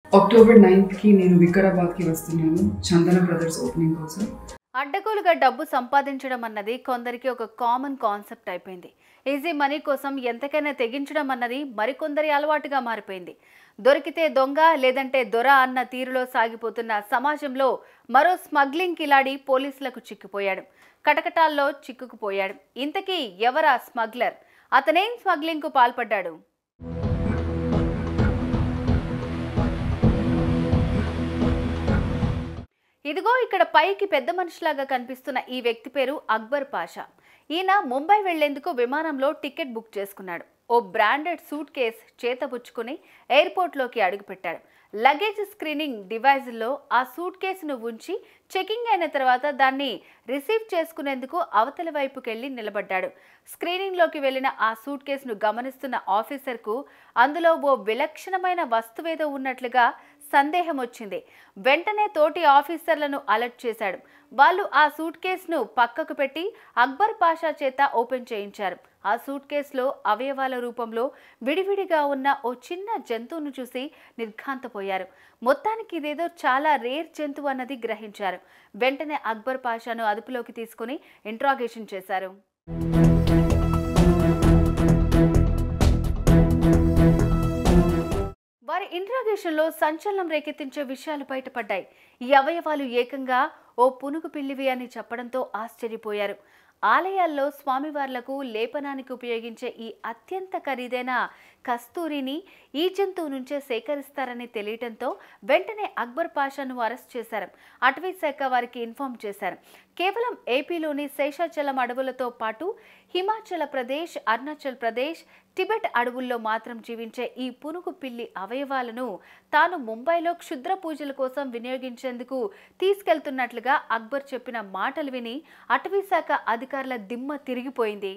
October నైన్త్కి నేను వికారాబాద్కి వస్తున్నాను చందన brothers opening కోసం అడ్డగోలుగా డబ్బు సంపాదించడం అన్నది కొందరికి ఒక కామన్ కాన్సెప్ట్ అయిపోయింది ఈజీ మనీ కోసం ఎంతకైనా తెగించడం అన్నది మరికొందరి అలవాటుగా మారిపోయింది దొరికితే దొంగ లేదంటే దొర అన్న తీరులో సాగిపోతున్న సమాజంలో మరో స్మగ్లింగ్ కిలాడి పోలీసులకు చిక్కిపోయాడు కటకటాల్లో చిక్కుకుపోయాడు ఇంతకీ ఎవరా స్మగ్లర్ అతనేం స్మగ్లింగ్కు పాల్పడ్డాడు ఇదిగో ఇక్కడ పైకి పెద్ద మనిషిలాగా కనిపిస్తున్న ఈ వ్యక్తి పేరు అక్బర్ పాషా ఈయన ముంబై వెళ్లేందుకు విమానంలో టికెట్ బుక్ చేసుకున్నాడు ఓ బ్రాండెడ్ సూట్ కేస్ చేతబుచ్చుకుని ఎయిర్పోర్ట్లోకి అడుగుపెట్టాడు లగేజ్ స్క్రీనింగ్ డివైజ్లో ఆ సూట్ కేసును ఉంచి చెకింగ్ అయిన తర్వాత దాన్ని రిసీవ్ చేసుకునేందుకు అవతలి వైపుకెళ్లి నిలబడ్డాడు స్క్రీనింగ్లోకి వెళ్లిన ఆ సూట్ కేసును గమనిస్తున్న ఆఫీసర్కు అందులో ఓ విలక్షణమైన వస్తువేదో ఉన్నట్లుగా సందేహం వచ్చింది వెంటనే తోటి ఆఫీసర్లను అలర్ట్ చేశాడు వాళ్ళు ఆ సూట్ కేసును పక్కకు పెట్టి అక్బర్ పాషా చేత ఓపెన్ చేయించారు ఆ సూట్ కేసులో అవయవాల రూపంలో విడివిడిగా ఉన్న ఓ చిన్న జంతువును చూసి నిర్ఘాంతపోయారు మొత్తానికి ఇదేదో చాలా రేర్ జంతువు అన్నది గ్రహించారు వెంటనే అక్బర్ పాషాను అదుపులోకి తీసుకుని ఇంట్రాగేషన్ చేశారు వారి ఇంట్రాగేషన్లో సంచలనం రేకెత్తించే విషయాలు బయటపడ్డాయి ఈ అవయవాలు ఏకంగా ఓ పునుగు పిల్లివి అని చెప్పడంతో ఆశ్చర్యపోయారు ఆలయాల్లో స్వామివార్లకు లేపనానికి ఉపయోగించే ఈ అత్యంత ఖరీదైన కస్తూరిని ఈ జంతువు నుంచే సేకరిస్తారని తెలియటంతో వెంటనే అక్బర్ పాషాను అరెస్ట్ చేశారు అటవీ శాఖ వారికి ఇన్ఫార్మ్ చేశారు కేవలం ఏపీలోని శేషాచలం అడవులతో పాటు హిమాచల్ ప్రదేశ్ అరుణాచల్ ప్రదేశ్ టిబెట్ అడవుల్లో మాత్రం జీవించే ఈ పునుగు పిల్లి అవయవాలను తాను ముంబైలో క్షుద్ర పూజల కోసం వినియోగించేందుకు తీసుకెళ్తున్నట్లుగా అక్బర్ చెప్పిన మాటలు విని అటవీ శాఖ అధికారుల దిమ్మ తిరిగిపోయింది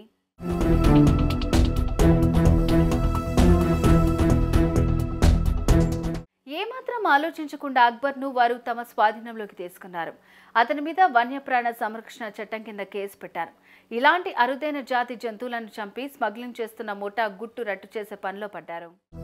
ఏమాత్రం ఆలోచించకుండా అక్బర్ను వారు తమ స్వాధీనంలోకి తీసుకున్నారు అతని మీద వన్యప్రాణ సంరక్షణ చట్టం కింద కేసు పెట్టారు ఇలాంటి అరుదైన జాతి జంతువులను చంపి స్మగ్లింగ్ చేస్తున్న ముఠా గుట్టు రట్టు చేసే పనిలో పడ్డారు